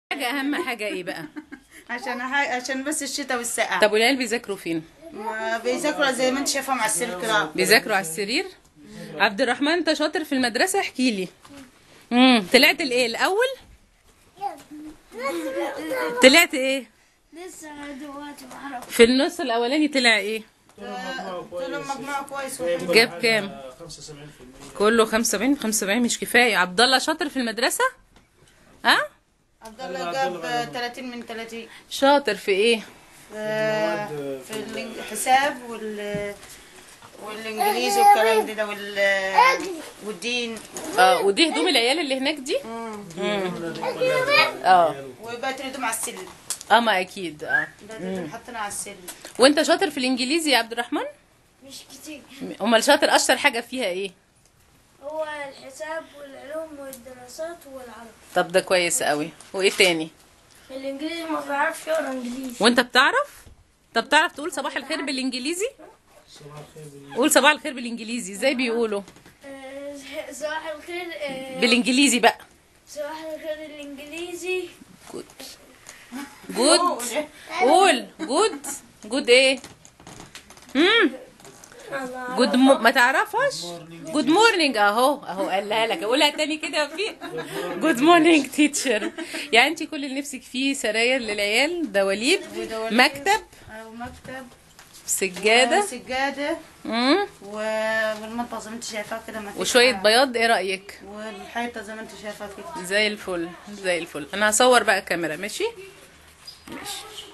حاجه اهم حاجه ايه بقى عشان ح- عشان بس الشتاء والسقعة طب والعيال بيذاكروا فين ما بيذاكروا زي ما انت شايفه مع السلك كده بيذاكروا على السرير عبد الرحمن انت شاطر في المدرسه احكي لي امم طلعت الايه الاول طلعت ايه لسه دلوقتي بعرف في النص الاولاني طلع ايه طول مجموعة كويس جاب كام 75% كله 75 75 مش كفايه عبد الله شاطر في المدرسه ها عبد الله جاب آه، 30 من 30 شاطر في ايه آه، في الحساب وال والانجليزي والكلام ده, ده وال والدين اه ودي هدوم العيال اللي هناك دي اه وبقت الهدوم على السلم اه ما اكيد اه بقت الهدوم حاطينها على السلم وانت شاطر في الانجليزي يا عبد الرحمن مش كتير امال شاطر اشطر حاجه فيها ايه هو الحساب والعلوم والدراسات والعربي طب ده كويس قوي وايه تاني الانجليزي ما بعرفش يقرا انجليزي وانت بتعرف طب تعرف تقول صباح الخير بالانجليزي قول صباح الخير بالانجليزي ازاي بيقولوا آه، صباح الخير آه، بالانجليزي بقى صباح الخير الانجليزي جود جود قول جود جود ايه امم جود م... ما تعرفش جود مورنينج اهو اهو قالها لك قولها تاني كده في جود مورنينج تيتشر يعني انت كل اللي نفسك فيه سراير للعيال دواليب مكتب أو مكتب سجاده سجادة امم و- والمطبخ زي ما انت شايفاه كده ما فيش وشويه حاجة. بياض ايه رايك والحيطة زي ما انت شايفاه كده زي الفل زي الفل انا هصور بقى كاميرا ماشي ماشي